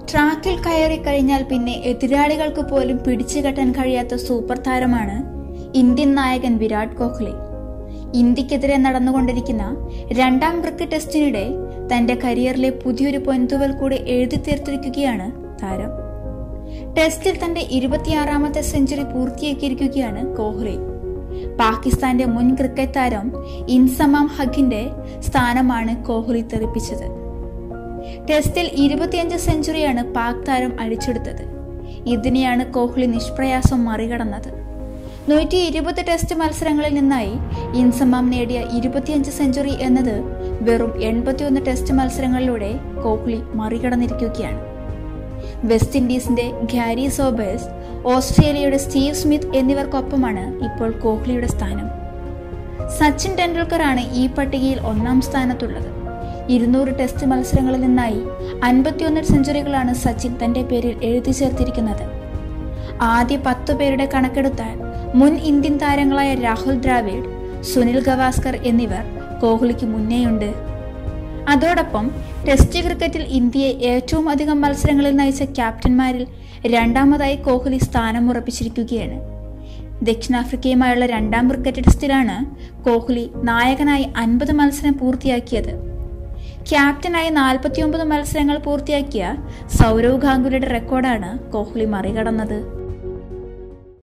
ട്രാക്കിൽ കയറി കഴിഞ്ഞാൽ പിന്നെ എതിരാളികൾക്ക് പോലും പിടിച്ചുകെട്ടാൻ കഴിയാത്ത സൂപ്പർ താരമാണ് ഇന്ത്യൻ നായകൻ വിരാട് കോഹ്ലി ഇന്ത്യക്കെതിരെ നടന്നുകൊണ്ടിരിക്കുന്ന രണ്ടാം ക്രിക്കറ്റ് ടെസ്റ്റിനിടെ തന്റെ കരിയറിലെ പുതിയൊരു പൊൻതുവൽ കൂടി എഴുതി തീർത്തിരിക്കുകയാണ് താരം ടെസ്റ്റിൽ തന്റെ ഇരുപത്തിയാറാമത്തെ സെഞ്ചുറി പൂർത്തിയാക്കിയിരിക്കുകയാണ് കോഹ്ലി പാകിസ്ഥാന്റെ മുൻ ക്രിക്കറ്റ് താരം ഇൻസമാം ഹഖിന്റെ സ്ഥാനമാണ് കോഹ്ലി തെറിപ്പിച്ചത് ടെസ്റ്റിൽ ഇരുപത്തിയഞ്ച് സെഞ്ചുറിയാണ് പാക് താരം അടിച്ചെടുത്തത് ഇതിനെയാണ് കോഹ്ലി നിഷ്പ്രയാസം മറികടന്നത് നൂറ്റി ഇരുപത് ടെസ്റ്റ് മത്സരങ്ങളിൽ നിന്നായി ഇൻസമാം നേടിയ ഇരുപത്തിയഞ്ച് സെഞ്ചുറി എന്നത് വെറും എൺപത്തിയൊന്ന് ടെസ്റ്റ് മത്സരങ്ങളിലൂടെ കോഹ്ലി മറികടന്നിരിക്കുകയാണ് വെസ്റ്റ് ഇൻഡീസിന്റെ ഗ്യാരി സോബേഴ്സ് ഓസ്ട്രേലിയയുടെ സ്റ്റീവ് സ്മിത്ത് എന്നിവർക്കൊപ്പമാണ് ഇപ്പോൾ കോഹ്ലിയുടെ സ്ഥാനം സച്ചിൻ ടെണ്ടുൽക്കറാണ് ഈ പട്ടികയിൽ ഒന്നാം സ്ഥാനത്തുള്ളത് ഇരുന്നൂറ് ടെസ്റ്റ് മത്സരങ്ങളിൽ നിന്നായി അൻപത്തിയൊന്ന് സെഞ്ചുറികളാണ് സച്ചിൻ തന്റെ പേരിൽ എഴുതി ചേർത്തിരിക്കുന്നത് ആദ്യ പത്തു പേരുടെ കണക്കെടുത്താൽ മുൻ ഇന്ത്യൻ താരങ്ങളായ രാഹുൽ ദ്രാവിഡ് സുനിൽ ഗവാസ്കർ എന്നിവർ കോഹ്ലിക്ക് മുന്നേയുണ്ട് അതോടൊപ്പം ടെസ്റ്റ് ക്രിക്കറ്റിൽ ഇന്ത്യയെ ഏറ്റവും അധികം മത്സരങ്ങളിൽ നയിച്ച ക്യാപ്റ്റന്മാരിൽ രണ്ടാമതായി കോഹ്ലി സ്ഥാനമുറപ്പിച്ചിരിക്കുകയാണ് ദക്ഷിണാഫ്രിക്കയുമായുള്ള രണ്ടാം ക്രിക്കറ്റ് ടെസ്റ്റിലാണ് കോഹ്ലി നായകനായി അൻപത് മത്സരം പൂർത്തിയാക്കിയത് ക്യാപ്റ്റനായി നാൽപ്പത്തിയൊമ്പത് മത്സരങ്ങൾ പൂർത്തിയാക്കിയ സൗരവ് ഗാംഗുലിയുടെ റെക്കോർഡാണ് കോഹ്ലി മറികടന്നത്